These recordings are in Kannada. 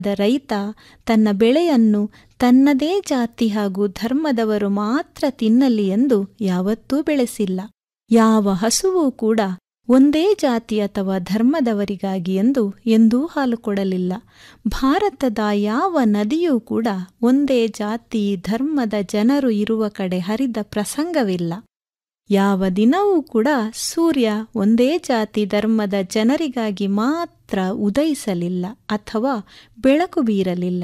ದ ರೈತ ತನ್ನ ಬೆಳೆಯನ್ನು ತನ್ನದೇ ಜಾತಿ ಹಾಗೂ ಧರ್ಮದವರು ಮಾತ್ರ ತಿನ್ನಲಿ ಎಂದು ಯಾವತ್ತೂ ಬೆಳೆಸಿಲ್ಲ ಯಾವ ಹಸುವೂ ಕೂಡ ಒಂದೇ ಜಾತಿ ಅಥವಾ ಧರ್ಮದವರಿಗಾಗಿ ಎಂದು ಎಂದೂ ಹಾಲು ಕೊಡಲಿಲ್ಲ ಭಾರತದ ಯಾವ ನದಿಯೂ ಕೂಡ ಒಂದೇ ಜಾತಿ ಧರ್ಮದ ಜನರು ಇರುವ ಕಡೆ ಹರಿದ ಪ್ರಸಂಗವಿಲ್ಲ ಯಾವ ದಿನವೂ ಕೂಡ ಸೂರ್ಯ ಒಂದೇ ಜಾತಿ ಧರ್ಮದ ಜನರಿಗಾಗಿ ಮಾತ್ರ ಉದಯಿಸಲಿಲ್ಲ ಅಥವಾ ಬೆಳಕು ಬೀರಲಿಲ್ಲ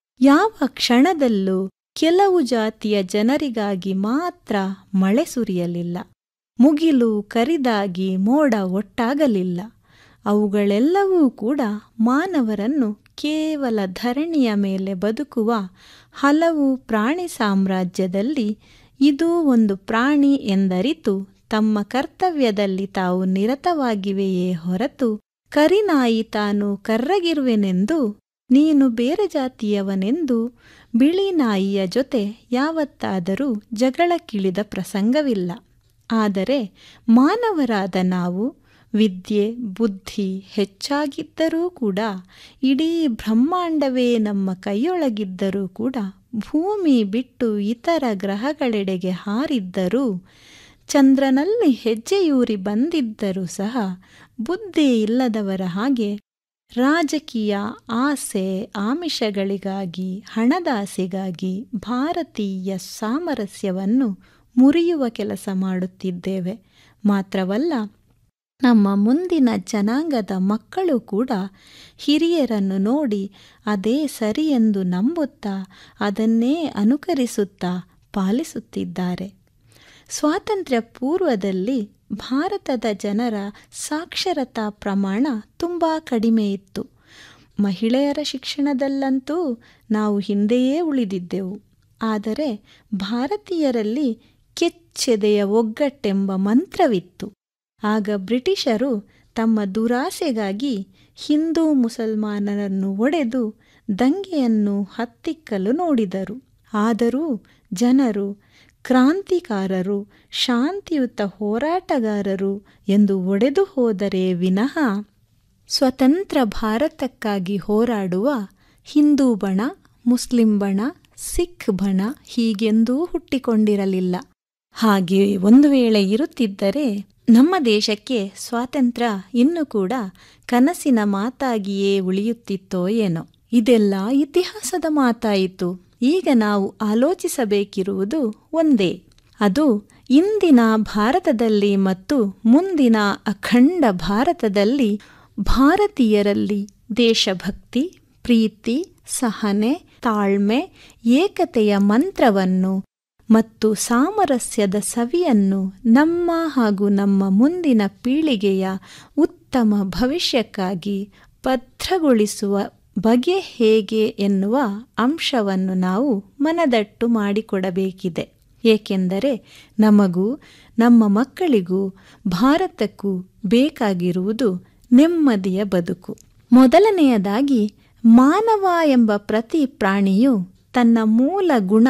ಯಾವ ಕ್ಷಣದಲ್ಲೂ ಕೆಲವು ಜಾತಿಯ ಜನರಿಗಾಗಿ ಮಾತ್ರ ಮಳೆ ಸುರಿಯಲಿಲ್ಲ ಮುಗಿಲು ಕರಿದಾಗಿ ಮೋಡ ಒಟ್ಟಾಗಲಿಲ್ಲ ಅವುಗಳೆಲ್ಲವೂ ಕೂಡ ಮಾನವರನ್ನು ಕೇವಲ ಧರಣಿಯ ಮೇಲೆ ಬದುಕುವ ಹಲವು ಪ್ರಾಣಿ ಸಾಮ್ರಾಜ್ಯದಲ್ಲಿ ಇದೂ ಒಂದು ಪ್ರಾಣಿ ಎಂದರಿತು ತಮ್ಮ ಕರ್ತವ್ಯದಲ್ಲಿ ತಾವು ನಿರತವಾಗಿವೆಯೇ ಹೊರತು ಕರಿನಾಯಿ ತಾನು ಕರ್ರಗಿರುವೆನೆಂದು ನೀನು ಬೇರೆ ಜಾತಿಯವನೆಂದು ಬಿಳಿ ನಾಯಿಯ ಜೊತೆ ಯಾವತ್ತಾದರೂ ಜಗಳಕ್ಕಿಳಿದ ಪ್ರಸಂಗವಿಲ್ಲ ಆದರೆ ಮಾನವರಾದ ನಾವು ವಿದ್ಯೆ ಬುದ್ಧಿ ಹೆಚ್ಚಾಗಿದ್ದರೂ ಕೂಡ ಇಡೀ ಬ್ರಹ್ಮಾಂಡವೇ ನಮ್ಮ ಕೈಯೊಳಗಿದ್ದರೂ ಕೂಡ ಭೂಮಿ ಬಿಟ್ಟು ಇತರ ಗ್ರಹಗಳೆಡೆಗೆ ಹಾರಿದ್ದರೂ ಚಂದ್ರನಲ್ಲಿ ಹೆಜ್ಜೆಯೂರಿ ಬಂದಿದ್ದರೂ ಸಹ ಬುದ್ಧಿ ಇಲ್ಲದವರ ಹಾಗೆ ರಾಜಕೀಯ ಆಸೆ ಆಮಿಷಗಳಿಗಾಗಿ ಹಣದಾಸೆಗಾಗಿ ಭಾರತೀಯ ಸಾಮರಸ್ಯವನ್ನು ಮುರಿಯುವ ಕೆಲಸ ಮಾಡುತ್ತಿದ್ದೇವೆ ಮಾತ್ರವಲ್ಲ ನಮ್ಮ ಮುಂದಿನ ಜನಾಂಗದ ಮಕ್ಕಳು ಕೂಡ ಹಿರಿಯರನ್ನು ನೋಡಿ ಅದೇ ಸರಿ ಎಂದು ನಂಬುತ್ತಾ ಅದನ್ನೇ ಅನುಕರಿಸುತ್ತಾ ಪಾಲಿಸುತ್ತಿದ್ದಾರೆ ಸ್ವಾತಂತ್ರ್ಯ ಪೂರ್ವದಲ್ಲಿ ಭಾರತದ ಜನರ ಸಾಕ್ಷರತಾ ಪ್ರಮಾಣ ತುಂಬ ಕಡಿಮೆ ಇತ್ತು ಮಹಿಳೆಯರ ಶಿಕ್ಷಣದಲ್ಲಂತೂ ನಾವು ಹಿಂದೆಯೇ ಉಳಿದಿದ್ದೆವು ಆದರೆ ಭಾರತೀಯರಲ್ಲಿ ಕೆಚ್ಚೆದೆಯ ಒಗ್ಗಟ್ಟೆಂಬ ಮಂತ್ರವಿತ್ತು ಆಗ ಬ್ರಿಟಿಷರು ತಮ್ಮ ದುರಾಸೆಗಾಗಿ ಹಿಂದೂ ಮುಸಲ್ಮಾನರನ್ನು ಒಡೆದು ದಂಗೆಯನ್ನು ಹತ್ತಿಕ್ಕಲು ನೋಡಿದರು ಆದರೂ ಜನರು ಕ್ರಾಂತಿಕಾರರು ಶಾಂತಿಯುತ ಹೋರಾಟಗಾರರು ಎಂದು ಒಡೆದು ಹೋದರೆ ವಿನಃ ಸ್ವತಂತ್ರ ಭಾರತಕ್ಕಾಗಿ ಹೋರಾಡುವ ಹಿಂದೂ ಬಣ ಮುಸ್ಲಿಂ ಬಣ ಸಿಖ್ ಬಣ ಹೀಗೆಂದೂ ಹುಟ್ಟಿಕೊಂಡಿರಲಿಲ್ಲ ಹಾಗೆ ಒಂದು ವೇಳೆ ಇರುತ್ತಿದ್ದರೆ ನಮ್ಮ ದೇಶಕ್ಕೆ ಸ್ವಾತಂತ್ರ್ಯ ಇನ್ನೂ ಕೂಡ ಕನಸಿನ ಮಾತಾಗಿಯೇ ಉಳಿಯುತ್ತಿತ್ತೋ ಏನೋ ಇದೆಲ್ಲ ಇತಿಹಾಸದ ಮಾತಾಯಿತು ಈಗ ನಾವು ಆಲೋಚಿಸಬೇಕಿರುವುದು ಒಂದೇ ಅದು ಇಂದಿನ ಭಾರತದಲ್ಲಿ ಮತ್ತು ಮುಂದಿನ ಅಖಂಡ ಭಾರತದಲ್ಲಿ ಭಾರತೀಯರಲ್ಲಿ ದೇಶಭಕ್ತಿ ಪ್ರೀತಿ ಸಹನೆ ತಾಳ್ಮೆ ಏಕತೆಯ ಮಂತ್ರವನ್ನು ಮತ್ತು ಸಾಮರಸ್ಯದ ಸವಿಯನ್ನು ನಮ್ಮ ಹಾಗೂ ನಮ್ಮ ಮುಂದಿನ ಪೀಳಿಗೆಯ ಉತ್ತಮ ಭವಿಷ್ಯಕ್ಕಾಗಿ ಭದ್ರಗೊಳಿಸುವ ಬಗೆ ಹೇಗೆ ಎನ್ನುವ ಅಂಶವನ್ನು ನಾವು ಮನದಟ್ಟು ಮಾಡಿಕೊಡಬೇಕಿದೆ ಏಕೆಂದರೆ ನಮಗೂ ನಮ್ಮ ಮಕ್ಕಳಿಗೂ ಭಾರತಕ್ಕೂ ಬೇಕಾಗಿರುವುದು ನೆಮ್ಮದಿಯ ಬದುಕು ಮೊದಲನೆಯದಾಗಿ ಮಾನವ ಎಂಬ ಪ್ರತಿ ಪ್ರಾಣಿಯು ತನ್ನ ಮೂಲ ಗುಣ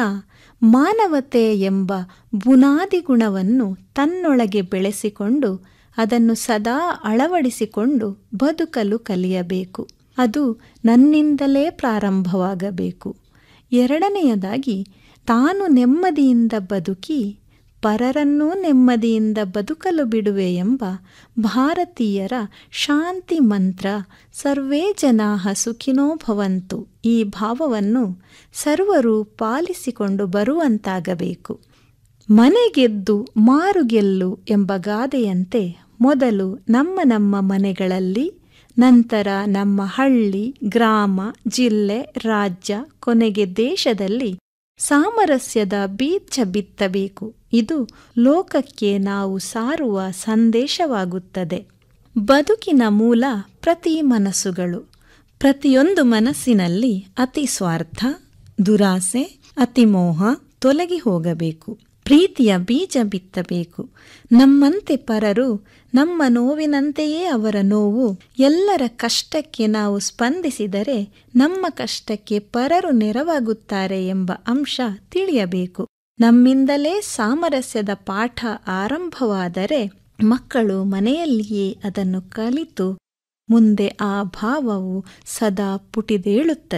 ಮಾನವತೆ ಎಂಬ ಬುನಾದಿ ಗುಣವನ್ನು ತನ್ನೊಳಗೆ ಬೆಳೆಸಿಕೊಂಡು ಅದನ್ನು ಸದಾ ಅಳವಡಿಸಿಕೊಂಡು ಬದುಕಲು ಕಲಿಯಬೇಕು ಅದು ನನ್ನಿಂದಲೇ ಪ್ರಾರಂಭವಾಗಬೇಕು ಎರಡನೆಯದಾಗಿ ತಾನು ನೆಮ್ಮದಿಯಿಂದ ಬದುಕಿ ಪರರನ್ನೂ ನೆಮ್ಮದಿಯಿಂದ ಬದುಕಲು ಬಿಡುವೆ ಎಂಬ ಭಾರತೀಯರ ಶಾಂತಿ ಮಂತ್ರ ಸರ್ವೇ ಜನಾಹ ಸುಖಿನೋ ಭವಂತು ಈ ಭಾವವನ್ನು ಸರ್ವರು ಪಾಲಿಸಿಕೊಂಡು ಬರುವಂತಾಗಬೇಕು ಮನೆಗೆದ್ದು ಮಾರುಗೆಲ್ಲು ಎಂಬ ಗಾದೆಯಂತೆ ಮೊದಲು ನಮ್ಮ ನಮ್ಮ ಮನೆಗಳಲ್ಲಿ ನಂತರ ನಮ್ಮ ಹಳ್ಳಿ ಗ್ರಾಮ ಜಿಲ್ಲೆ ರಾಜ್ಯ ಕೊನೆಗೆ ದೇಶದಲ್ಲಿ ಸಾಮರಸ್ಯದ ಬೀಜ ಬಿತ್ತಬೇಕು ಇದು ಲೋಕಕ್ಕೆ ನಾವು ಸಾರುವ ಸಂದೇಶವಾಗುತ್ತದೆ ಬದುಕಿನ ಮೂಲ ಪ್ರತಿ ಮನಸ್ಸುಗಳು ಪ್ರತಿಯೊಂದು ಮನಸ್ಸಿನಲ್ಲಿ ಅತಿ ಸ್ವಾರ್ಥ ದುರಾಸೆ ಅತಿಮೋಹ ತೊಲಗಿ ಹೋಗಬೇಕು ಪ್ರೀತಿಯ ಬೀಜ ಬಿತ್ತಬೇಕು ನಮ್ಮಂತೆ ಪರರು ನಮ್ಮ ನೋವಿನಂತೆಯೇ ಅವರ ನೋವು ಎಲ್ಲರ ಕಷ್ಟಕ್ಕೆ ನಾವು ಸ್ಪಂದಿಸಿದರೆ ನಮ್ಮ ಕಷ್ಟಕ್ಕೆ ಪರರು ನೆರವಾಗುತ್ತಾರೆ ಎಂಬ ಅಂಶ ತಿಳಿಯಬೇಕು ನಮ್ಮಿಂದಲೇ ಸಾಮರಸ್ಯದ ಪಾಠ ಆರಂಭವಾದರೆ ಮಕ್ಕಳು ಮನೆಯಲ್ಲಿಯೇ ಅದನ್ನು ಕಲಿತು ಮುಂದೆ ಆ ಭಾವವು ಸದಾ ಪುಟಿದೇಳುತ್ತದೆ